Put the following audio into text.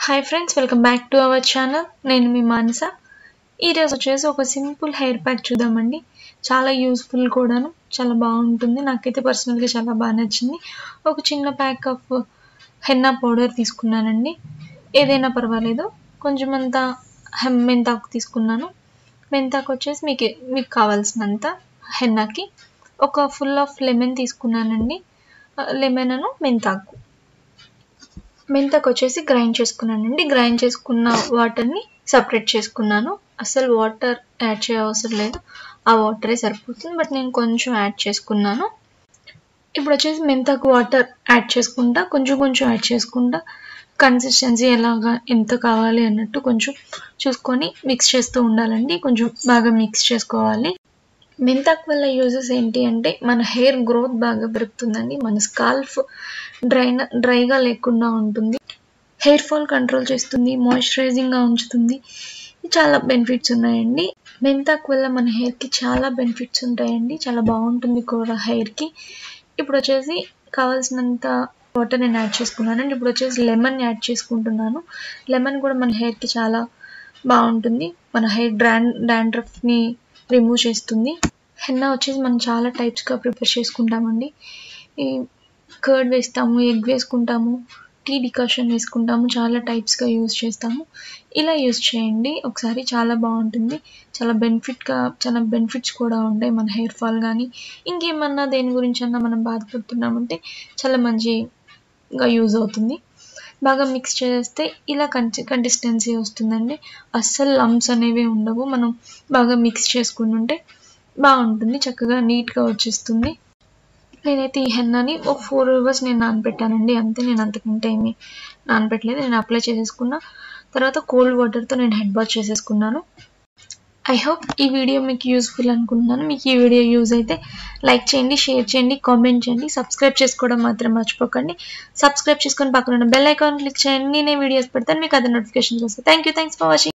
hi friends welcome back to our channel నేను మీ మానస ఈరోజు వచ్చేసి ఒక సింపుల్ హెయిర్ ప్యాక్ చూద్దామండి చాలా యూస్ఫుల్ కూడాను చాలా బాగుంటుంది నాకైతే పర్సనల్గా చాలా బాగా నచ్చింది ఒక చిన్న ప్యాక్ ఆఫ్ హెన్నా పౌడర్ తీసుకున్నానండి ఏదైనా పర్వాలేదు కొంచెం అంత హెమ్ మెంతాకు తీసుకున్నాను మెంతాకు వచ్చేసి మీకు మీకు కావాల్సినంత హెన్నాకి ఒక ఫుల్ ఆఫ్ లెమన్ తీసుకున్నానండి లెమన్ అను మెంతాకు మెంతాకు వచ్చేసి గ్రైండ్ చేసుకున్నానండి గ్రైండ్ చేసుకున్న వాటర్ని సపరేట్ చేసుకున్నాను అసలు వాటర్ యాడ్ చేయ అవసరం లేదు ఆ వాటరే సరిపోతుంది బట్ నేను కొంచెం యాడ్ చేసుకున్నాను ఇప్పుడు వచ్చేసి మెంతాకు వాటర్ యాడ్ చేసుకుంటా కొంచెం కొంచెం యాడ్ చేసుకుంటా కన్సిస్టెన్సీ ఎలాగా ఎంత కావాలి అన్నట్టు కొంచెం చూసుకొని మిక్స్ చేస్తూ ఉండాలండి కొంచెం బాగా మిక్స్ చేసుకోవాలి మెంతాకు వల్ల యూజెస్ ఏంటి అంటే మన హెయిర్ గ్రోత్ బాగా పెరుగుతుందండి మన స్కాల్ఫ్ డ్రై డ్రైగా లేకుండా ఉంటుంది హెయిర్ ఫాల్ కంట్రోల్ చేస్తుంది మాయిశ్చరైజింగ్గా ఉంచుతుంది చాలా బెనిఫిట్స్ ఉన్నాయండి మెంతాకు వల్ల మన హెయిర్కి చాలా బెనిఫిట్స్ ఉంటాయండి చాలా బాగుంటుంది కూడా హెయిర్కి ఇప్పుడు వచ్చేసి కావాల్సినంత వాటర్ నేను యాడ్ చేసుకున్నాను ఇప్పుడు వచ్చేసి లెమన్ యాడ్ చేసుకుంటున్నాను లెమన్ కూడా మన హెయిర్కి చాలా బాగుంటుంది మన హెయిర్ డ్రాన్ డాండ్రఫ్ని రిమూవ్ చేస్తుంది హెన్నా వచ్చేసి మనం చాలా టైప్స్గా ప్రిపేర్ చేసుకుంటామండి ఈ కర్డ్ వేస్తాము ఎగ్ వేసుకుంటాము టీ డికాషన్ వేసుకుంటాము చాలా టైప్స్గా యూజ్ చేస్తాము ఇలా యూజ్ చేయండి ఒకసారి చాలా బాగుంటుంది చాలా బెనిఫిట్గా చాలా బెనిఫిట్స్ కూడా ఉంటాయి మన హెయిర్ ఫాల్ కానీ ఇంకేమన్నా దేని గురించి అన్నా మనం బాధపడుతున్నామంటే చాలా మంచిగా యూజ్ అవుతుంది బాగా మిక్స్ చేస్తే ఇలా కంటి కన్సిస్టెన్సీ వస్తుందండి అస్సలు లమ్స్ అనేవి ఉండవు మనం బాగా మిక్స్ చేసుకుంటుంటే బాగుంటుంది చక్కగా నీట్గా వచ్చేస్తుంది నేనైతే ఈ హెన్నాని ఒక ఫోర్ అవర్స్ నేను నానబెట్టానండి అంతే నేను అంతకంటే ఏమి నానబెట్టలేదు నేను అప్లై చేసేసుకున్న తర్వాత కోల్డ్ వాటర్తో నేను హెడ్ వాష్ చేసేసుకున్నాను ఐ హోప్ ఈ వీడియో మీకు యూస్ఫుల్ అనుకుంటున్నాను మీకు ఈ వీడియో యూజ్ అయితే లైక్ చేయండి షేర్ చేయండి కామెంట్ చేయండి సబ్స్క్రైబ్ చేసుకోవడం మాత్రం మర్చిపోకండి సబ్స్క్రైబ్ చేసుకొని పక్కన ఉన్న బెల్ ఐకాన్ క్లిక్ చేయండి నేనే వీడియోస్ పెడతాను మీకు అదే నోటిఫికేషన్స్ వస్తాయి thank you thanks for watching